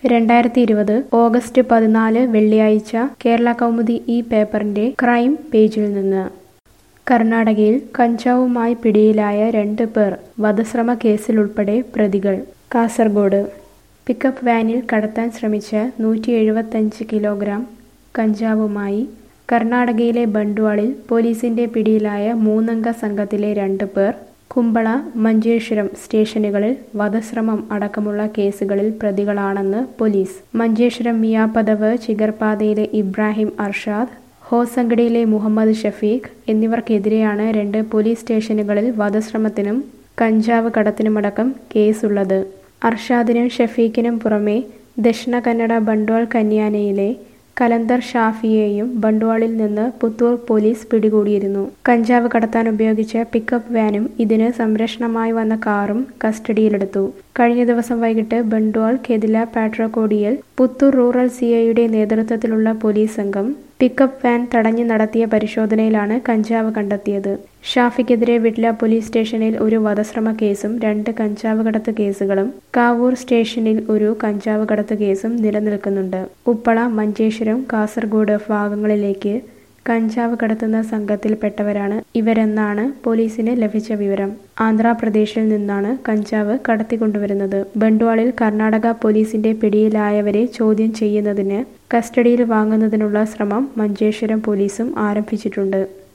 രണ്ടായിരത്തി ഇരുപത് ഓഗസ്റ്റ് പതിനാല് വെള്ളിയാഴ്ച കേരള കൗമുദി ഈ പേപ്പറിന്റെ ക്രൈം പേജിൽ നിന്ന് കർണാടകയിൽ കഞ്ചാവുമായി പിടിയിലായ രണ്ട് പേർ വധശ്രമ കേസിലുൾപ്പെടെ പ്രതികൾ കാസർഗോഡ് പിക്കപ്പ് വാനിൽ കടത്താൻ ശ്രമിച്ച നൂറ്റി എഴുപത്തഞ്ച് കിലോഗ്രാം കഞ്ചാവുമായി കർണാടകയിലെ ബണ്ട്വാളിൽ പോലീസിന്റെ പിടിയിലായ മൂന്നംഗ സംഘത്തിലെ രണ്ട് പേർ കുമ്പള മഞ്ചേശ്വരം സ്റ്റേഷനുകളിൽ വധശ്രമം അടക്കമുള്ള കേസുകളിൽ പ്രതികളാണെന്ന് പോലീസ് മഞ്ചേശ്വരം മിയാപദവ് ചിഗർപാതയിലെ ഇബ്രാഹിം അർഷാദ് ഹോസങ്കടിയിലെ മുഹമ്മദ് ഷഫീഖ് എന്നിവർക്കെതിരെയാണ് രണ്ട് പോലീസ് സ്റ്റേഷനുകളിൽ വധശ്രമത്തിനും കഞ്ചാവ് കടത്തിനുമടക്കം കേസുള്ളത് അർഷാദിനും ഷഫീഖിനും പുറമെ ദക്ഷിണ കന്നഡ ബണ്ട്വാൾ കന്യാനയിലെ കലന്തർ ഷാഫിയെയും ബണ്ട്വാളിൽ നിന്ന് പുത്തൂർ പോലീസ് പിടികൂടിയിരുന്നു കഞ്ചാവ് കടത്താൻ ഉപയോഗിച്ച പിക്കപ്പ് വാനും ഇതിന് സംരക്ഷണമായി വന്ന കാറും കസ്റ്റഡിയിലെടുത്തു കഴിഞ്ഞ ദിവസം വൈകിട്ട് ബണ്ട്വാൾ കെതില പാട്രോക്കോടിയിൽ പുത്തൂർ റൂറൽ സിഐയുടെ നേതൃത്വത്തിലുള്ള പോലീസ് സംഘം പിക്കപ്പ് വാൻ തടഞ്ഞു നടത്തിയ പരിശോധനയിലാണ് കഞ്ചാവ് കണ്ടെത്തിയത് ഷാഫിക്കെതിരെ വിട്ല പോലീസ് സ്റ്റേഷനിൽ ഒരു വധശ്രമ കേസും രണ്ട് കഞ്ചാവ് കടത്ത് കേസുകളും കാവൂർ സ്റ്റേഷനിൽ ഒരു കഞ്ചാവ് കടത്ത് കേസും നിലനിൽക്കുന്നുണ്ട് ഉപ്പള മഞ്ചേശ്വരം കാസർഗോഡ് ഭാഗങ്ങളിലേക്ക് കഞ്ചാവ് കടത്തുന്ന സംഘത്തിൽപ്പെട്ടവരാണ് ഇവരെന്നാണ് പോലീസിന് ലഭിച്ച വിവരം ആന്ധ്രാപ്രദേശിൽ നിന്നാണ് കഞ്ചാവ് കടത്തിക്കൊണ്ടുവരുന്നത് ബണ്ട്വാളിൽ കർണാടക പോലീസിന്റെ പിടിയിലായവരെ ചോദ്യം ചെയ്യുന്നതിന് കസ്റ്റഡിയിൽ വാങ്ങുന്നതിനുള്ള ശ്രമം മഞ്ചേശ്വരം പോലീസും ആരംഭിച്ചിട്ടുണ്ട്